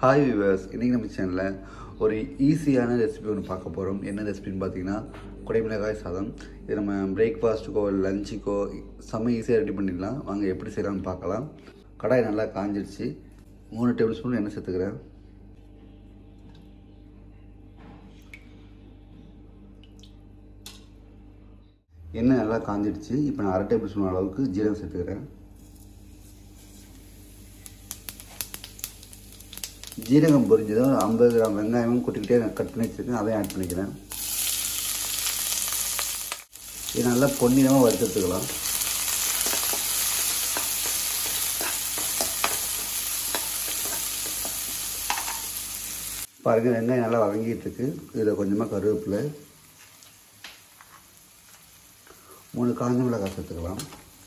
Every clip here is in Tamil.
ஹாய் விவர்ஸ் இன்றைக்கி நம்ம சேனலில் ஒரு ஈஸியான ரெசிபி ஒன்று பார்க்க போகிறோம் என்ன ரெசிபின்னு பார்த்தீங்கன்னா குடைமிளகாய் சாதம் இது நம்ம பிரேக்ஃபாஸ்ட்டுக்கோ லஞ்சுக்கோ செம்ம ஈஸியாக ரெடி பண்ணிடலாம் வாங்க எப்படி செய்யலாம்னு பார்க்கலாம் கடாய் நல்லா காஞ்சிடுச்சு மூணு டேபிள் ஸ்பூன் எண்ணெய் சேர்த்துக்கிறேன் எண்ணெய் நல்லா காஞ்சிடுச்சு இப்போ நான் அரை டேபிள் ஸ்பூன் அளவுக்கு ஜீரகம் சேர்த்துக்கிறேன் ஜீரகம் பொரிஞ்சதும் ஐம்பது கிராம் வெங்காயமும் குட்டிக்கிட்டே நான் கட் பண்ணி வச்சுருக்கேன் அதையும் ஆட் பண்ணிக்கிறேன் இது நல்லா பொன்னிறமாக வறுத்துக்கலாம் பாருங்க வெங்காயம் நல்லா வதங்கிட்டு இருக்கு இதில் கொஞ்சமாக கருவேப்பிலை மூணு காஞ்ச மிளகாய் சேர்த்துக்கலாம்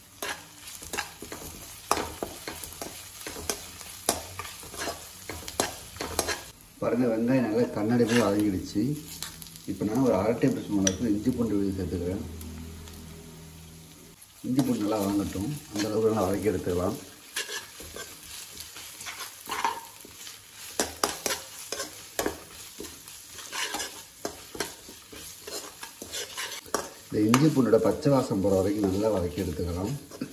பாருங்கள் வெங்காயம் நல்லா கண்ணாடி போய் வதங்கிடுச்சு இப்போ நான் ஒரு அரை டேபிள் ஸ்பூன் அளவுக்கு இஞ்சி பூண்டு விழுது சேர்த்துக்கிறேன் இஞ்சி பூண்டு நல்லா வதங்கட்டும் அந்த அளவுக்கு நல்லா வதக்கி எடுத்துக்கலாம் இந்த இஞ்சி பூண்டோட பச்சை வாசம் போகிற வரைக்கும் நல்லா வதக்கி எடுத்துக்கலாம்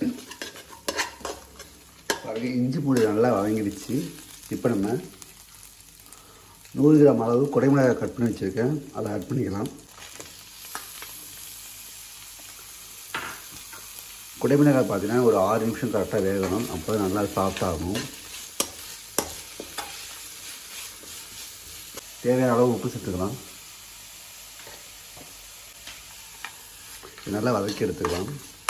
பாருங்க இஞ்சி பூண்டு நல்லா வதங்கிடுச்சு இப்போ நம்ம நூறு கிராம் அளவு குடைமிளகாய் கட் பண்ணி வச்சுருக்கேன் அதை ஆட் பண்ணிக்கலாம் குடைமிளகாய் பார்த்தீங்கன்னா ஒரு ஆறு நிமிஷம் கரெக்டாக வேகணும் அப்போ நல்லா சாஃப்ட் ஆகும் தேவையான அளவு உப்பு சேர்த்துக்கலாம் நல்லா வதக்கி எடுத்துக்கலாம்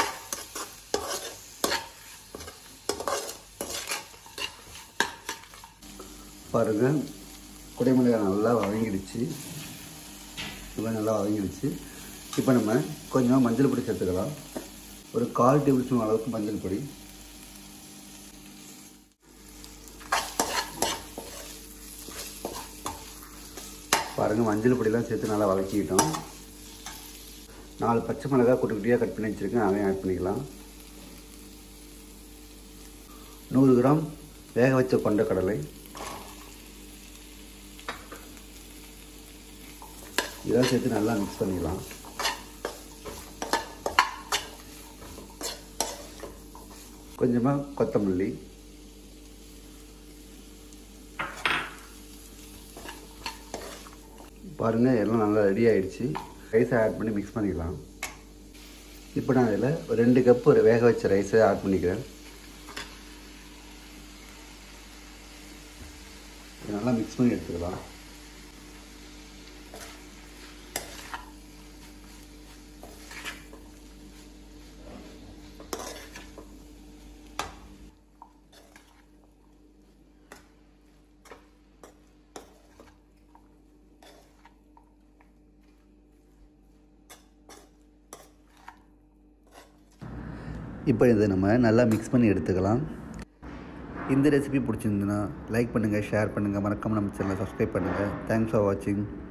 பாருங்கள் குடைமிளகாய் நல்லா வதங்கிடுச்சு இப்போ நல்லா வதங்கிடுச்சு இப்போ நம்ம கொஞ்சமாக மஞ்சள் பொடி சேர்த்துக்கலாம் ஒரு கால் டேபிள் ஸ்பூன் அளவுக்கு மஞ்சள் பொடி பாருங்கள் மஞ்சள் பொடிலாம் சேர்த்து நல்லா வதக்கிக்கிட்டோம் நாலு பச்சை மிளகாய் குட்டி குட்டியாக கட் பண்ணி வச்சுருக்கேன் அதையும் ஆட் பண்ணிக்கலாம் நூறு கிராம் வேக வச்ச கொண்ட கடலை இதெல்லாம் சேர்த்து நல்லா மிக்ஸ் பண்ணிக்கலாம் கொஞ்சமாக கொத்தமல்லி பாருங்கள் எல்லாம் நல்லா ரெடி ஆகிடுச்சு ரைஸை ஆட் பண்ணி மிக்ஸ் பண்ணிக்கலாம் இப்போ நான் இதில் ஒரு ரெண்டு கப்பு ஒரு வேக வச்ச ரைஸை ஆட் பண்ணிக்கிறேன் நல்லா மிக்ஸ் பண்ணி எடுத்துக்கலாம் இப்போ இதை நம்ம நல்லா மிக்ஸ் பண்ணி எடுத்துக்கலாம் இந்த ரெசிபி பிடிச்சிருந்துன்னா லைக் பண்ணுங்கள் ஷேர் பண்ணுங்கள் மறக்காமல் நம்ம சேனலை சப்ஸ்கிரைப் பண்ணுங்கள் தேங்க்ஸ் ஃபார் வாட்சிங்